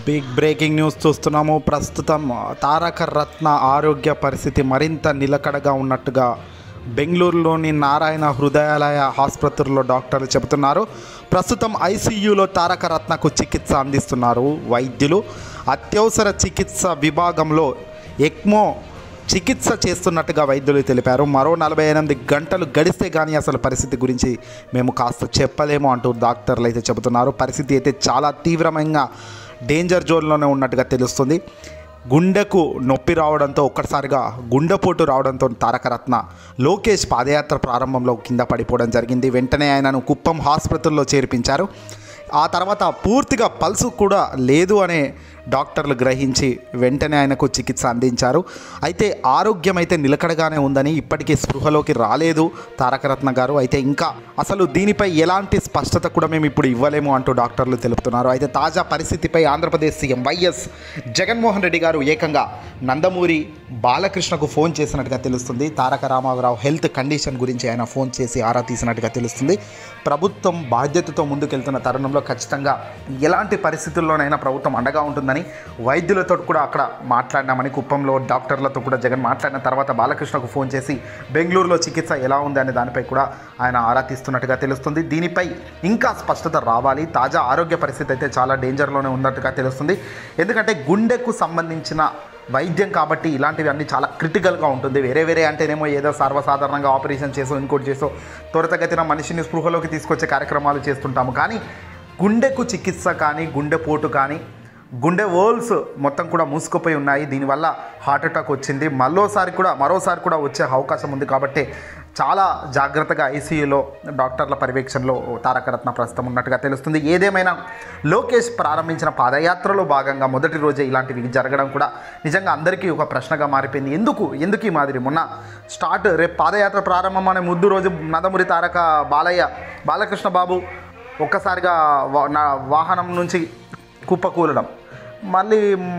big breaking news చూస్తున్నాము ప్రస్తుతం తారక రత్న ఆరోగ్య పరిస్థితి మరింత నిలకడగా ఉన్నట్టుగా బెంగళూరులోని నారాయణ హృదయాలయ ఆసుపత్రిలో డాక్టర్లు చెబుతున్నారు ప్రస్తుతం ఐసీయూలో తారక రత్నకు చికిత్స అందిస్తున్నారు వైద్యులు అత్యవసర చికిత్స విభాగంలో ఎక్మో చికిత్స చేస్తున్నట్టుగా వైద్యులు తెలిపారు మరో నలభై ఎనిమిది గంటలు గడిస్తే కానీ అసలు పరిస్థితి గురించి మేము కాస్త చెప్పలేము అంటూ డాక్టర్లు అయితే చెబుతున్నారు పరిస్థితి అయితే చాలా తీవ్రమైన డేంజర్ జోన్లోనే ఉన్నట్టుగా తెలుస్తుంది గుండెకు నొప్పి రావడంతో ఒక్కసారిగా గుండెపోటు రావడంతో తారకరత్న లోకేష్ పాదయాత్ర ప్రారంభంలో కింద పడిపోవడం జరిగింది వెంటనే ఆయనను కుప్పం ఆసుపత్రిలో చేర్పించారు ఆ తర్వాత పూర్తిగా పల్సు కూడా లేదు అనే డాక్టర్లు గ్రహించి వెంటనే ఆయనకు చికిత్స అందించారు అయితే ఆరోగ్యం అయితే నిలకడగానే ఉందని ఇప్పటికీ స్పృహలోకి రాలేదు తారకరత్న గారు అయితే ఇంకా అసలు దీనిపై ఎలాంటి స్పష్టత కూడా మేము ఇప్పుడు ఇవ్వలేము అంటూ డాక్టర్లు తెలుపుతున్నారు అయితే తాజా పరిస్థితిపై ఆంధ్రప్రదేశ్ సీఎం వైఎస్ జగన్మోహన్ రెడ్డి గారు ఏకంగా నందమూరి బాలకృష్ణకు ఫోన్ చేసినట్టుగా తెలుస్తుంది తారక రామారావు హెల్త్ కండిషన్ గురించి ఆయన ఫోన్ చేసి ఆరా తీసినట్టుగా తెలుస్తుంది ప్రభుత్వం బాధ్యతతో ముందుకెళ్తున్న తరుణంలో ఖచ్చితంగా ఎలాంటి పరిస్థితుల్లోనైనా ప్రభుత్వం అండగా ఉంటుందని వైద్యులతో కూడా అక్కడ మాట్లాడినామని కుప్పంలో డాక్టర్లతో కూడా జగన్ మాట్లాడిన తర్వాత బాలకృష్ణకు ఫోన్ చేసి బెంగళూరులో చికిత్స ఎలా ఉంది అనే దానిపై కూడా ఆయన ఆరా తీస్తున్నట్టుగా తెలుస్తుంది దీనిపై ఇంకా స్పష్టత రావాలి తాజా ఆరోగ్య పరిస్థితి అయితే చాలా డేంజర్లోనే ఉన్నట్టుగా తెలుస్తుంది ఎందుకంటే గుండెకు సంబంధించిన వైద్యం కాబట్టి ఇలాంటివి అన్నీ చాలా క్రిటికల్గా ఉంటుంది వేరే వేరే అంటేనేమో ఏదో సర్వసాధారణంగా ఆపరేషన్ చేసో ఇంకోటి చేసో త్వరితగతిన మనిషిని స్పృహలోకి తీసుకొచ్చే కార్యక్రమాలు చేస్తుంటాము కానీ గుండెకు చికిత్స కానీ గుండెపోటు కానీ గుండె వోల్స్ మొత్తం కూడా మూసుకుపోయి ఉన్నాయి దీనివల్ల హార్ట్ అటాక్ వచ్చింది మరోసారి కూడా మరోసారి కూడా వచ్చే అవకాశం ఉంది కాబట్టి చాలా జాగ్రత్తగా ఐసీయూలో డాక్టర్ల పర్యవేక్షణలో తారకరత్న ప్రస్తుతం ఉన్నట్టుగా తెలుస్తుంది ఏదేమైనా లోకేష్ ప్రారంభించిన పాదయాత్రలో భాగంగా మొదటి రోజే ఇలాంటివి జరగడం కూడా నిజంగా అందరికీ ఒక ప్రశ్నగా మారిపోయింది ఎందుకు ఎందుకు ఈ మాదిరి మొన్న స్టార్ట్ రేపు పాదయాత్ర ప్రారంభం అనే ముద్దు రోజు నందమూరి తారక బాలయ్య బాలకృష్ణ బాబు ఒక్కసారిగా వా- నా వాహనం నుంచి కుప్పకూలడం మళ్ళీ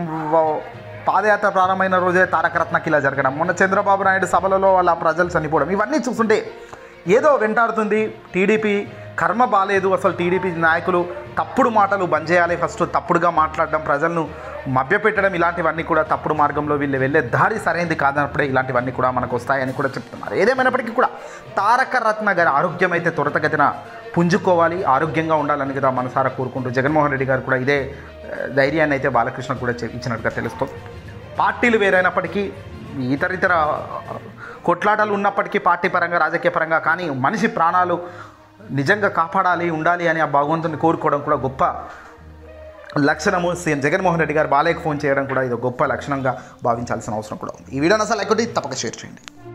వ- పాదయాత్ర ప్రారంభమైన రోజే తారకరత్నకి ఇలా జరగడం మొన్న చంద్రబాబు నాయుడు సభలలో వాళ్ళ ప్రజలు చనిపోవడం ఇవన్నీ చూస్తుంటే ఏదో వెంటాడుతుంది టీడీపీ కర్మ బాలేదు అసలు టీడీపీ నాయకులు తప్పుడు మాటలు బంద్ చేయాలి ఫస్ట్ తప్పుడుగా మాట్లాడడం ప్రజలను మభ్యపెట్టడం ఇలాంటివన్నీ కూడా తప్పుడు మార్గంలో వీళ్ళు వెళ్ళే దారి సరైనది కాదన్నప్పుడే ఇలాంటివన్నీ కూడా మనకు వస్తాయని కూడా చెప్తున్నారు ఏదేమైనప్పటికీ కూడా తారక రత్న గారి ఆరోగ్యం అయితే త్వరతగతిన పుంజుకోవాలి ఆరోగ్యంగా ఉండాలని కదా మనసారా కోరుకుంటూ జగన్మోహన్ రెడ్డి గారు కూడా ఇదే ఆ, ధైర్యాన్ని అయితే బాలకృష్ణ కూడా చె- ఇచ్చినట్టుగా తెలుస్తుంది పార్టీలు వేరైనప్పటికీ ఇతరితర కొట్లాటలు ఉన్నప్పటికీ పార్టీ పరంగా రాజకీయ పరంగా కానీ మనిషి ప్రాణాలు నిజంగా కాపాడాలి ఉండాలి అని ఆ భగవంతుని కోరుకోవడం కూడా గొప్ప లక్షణము సీఎం జగన్మోహన్ రెడ్డి గారు బాలయ్యకు ఫోన్ చేయడం కూడా ఇది ఒక గొప్ప లక్షణంగా భావించాల్సిన అవసరం కూడా ఉంది ఈ వీడియోని అసలు ఎక్కడి తప్పక షేర్ చేయండి